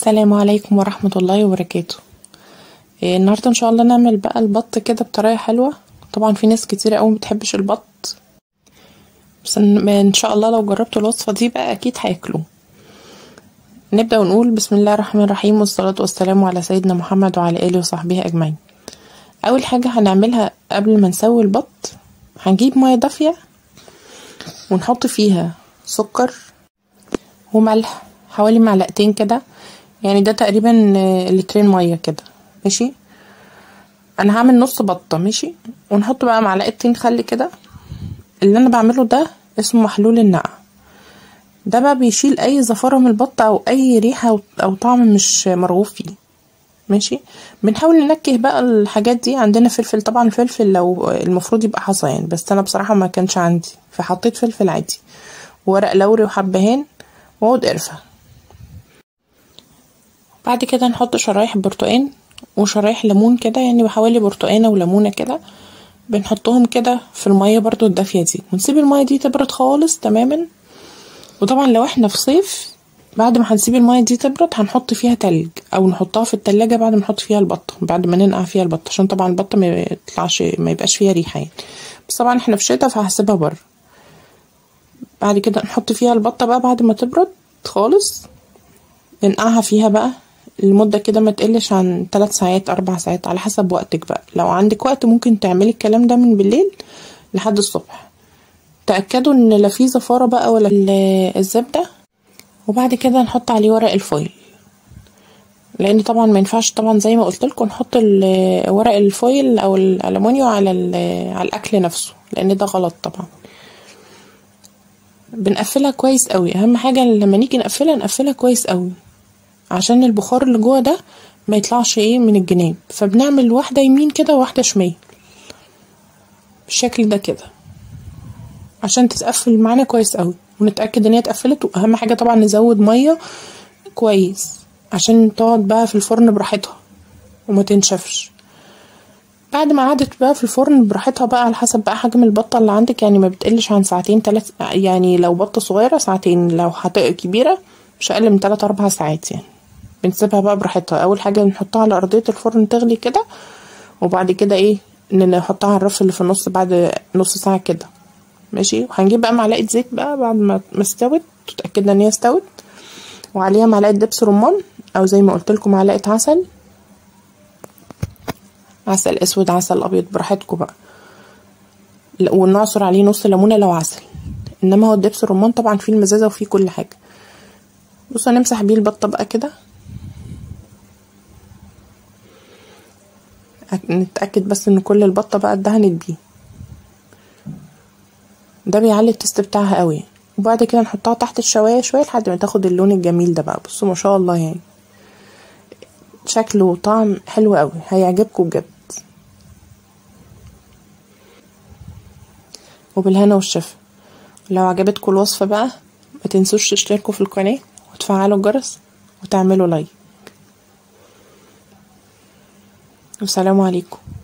السلام عليكم ورحمة الله وبركاته إيه النهاردة ان شاء الله نعمل بقى البط كده بطريقة حلوة طبعا في ناس كتير اوي مبتحبش البط بس ان إن شاء الله لو جربتوا الوصفة دي بقى اكيد هياكلوه نبدأ ونقول بسم الله الرحمن الرحيم والصلاة والسلام على سيدنا محمد وعلى آله وصحبه أجمعين أول حاجة هنعملها قبل ما نسوي البط هنجيب مية دافية ونحط فيها سكر وملح حوالي معلقتين كده يعني ده تقريبا لترين مية كده ماشي انا هعمل نص بطة ماشي ونحط بقى معلقتين خل كده اللي انا بعمله ده اسمه محلول النقع ده بقى بيشيل اي زفارة من البط او اي ريحة او طعم مش مرغوب فيه ماشي بنحاول ننكه بقى الحاجات دي عندنا فلفل طبعا الفلفل لو المفروض يبقى حصى يعني بس انا بصراحة ما كانش عندي فحطيت فلفل عادي وورق لوري وحبهان وعود قرفة بعد كده نحط شرايح برتقان وشرايح ليمون كده يعني بحوالي برتقانة وليمونة كده بنحطهم كده في المية برضو الدافية دي ونسيب المية دي تبرد خالص تماما وطبعا لو احنا في صيف بعد ما هنسيب المية دي تبرد هنحط فيها تلج او نحطها في التلاجة بعد ما نحط فيها البطة بعد ما ننقع فيها البطة عشان طبعا البطة ما يطلعش ما يبقاش فيها ريحة يعني بس طبعا احنا في شتا فهسيبها بره بعد كده نحط فيها البطة بقى بعد ما تبرد خالص ننقعها فيها بقى لمدة كده ما تقلش عن تلات ساعات أربع ساعات على حسب وقتك بقى لو عندك وقت ممكن تعملي الكلام ده من بالليل لحد الصبح تأكدوا ان لا فيه زفارة بقى ولا الزبدة وبعد كده نحط عليه ورق الفويل لان طبعا ما ينفعش طبعا زي ما قلت لكم نحط ورق الفويل او الالومنيو على على الاكل نفسه لان ده غلط طبعا بنقفلها كويس قوي اهم حاجه لما نيجي نقفلها نقفلها كويس قوي عشان البخار اللي جوه ده ما يطلعش ايه من الجناب فبنعمل واحده يمين كده وواحده شمال بالشكل ده كده عشان تتقفل معانا كويس قوي ونتاكد ان هي اتقفلت واهم حاجه طبعا نزود ميه كويس عشان تقعد بقى في الفرن براحتها وما تنشفش بعد ما قعدت بقى في الفرن براحتها بقى على حسب بقى حجم البطه اللي عندك يعني ما بتقلش عن ساعتين تلات يعني لو بطه صغيره ساعتين لو هتبقى كبيره مش اقل من تلات اربع ساعات يعني بنسيبها بقى براحتها اول حاجه نحطها على ارضيه الفرن تغلي كده وبعد كده ايه نحطها على الرف اللي في النص بعد نص ساعه كده ماشي وهنجيب بقى معلقه زيت بقى بعد ما استوت تتاكدنا ان هي استوت وعليها معلقه دبس رمان او زي ما قلت لكم معلقه عسل عسل اسود عسل ابيض براحتكم بقى ونعصر عليه نص ليمونه لو عسل انما هو الدبس الرمان طبعا فيه المزازه وفيه كل حاجه بصوا هنمسح بيه البطه بقى كده نتاكد بس ان كل البطه بقى اتدهنت بيه ده بيعلي التست بتاعها قوي وبعد كده نحطها تحت الشوايه شويه لحد ما تاخد اللون الجميل ده بقى بصوا ما شاء الله يعني شكله وطعم حلو قوي هيعجبكم بجد وبالهنا والشفا لو عجبتكم الوصفه بقى ما تنسوش تشتركوا في القناه وتفعلوا الجرس وتعملوا لايك والسلام عليكم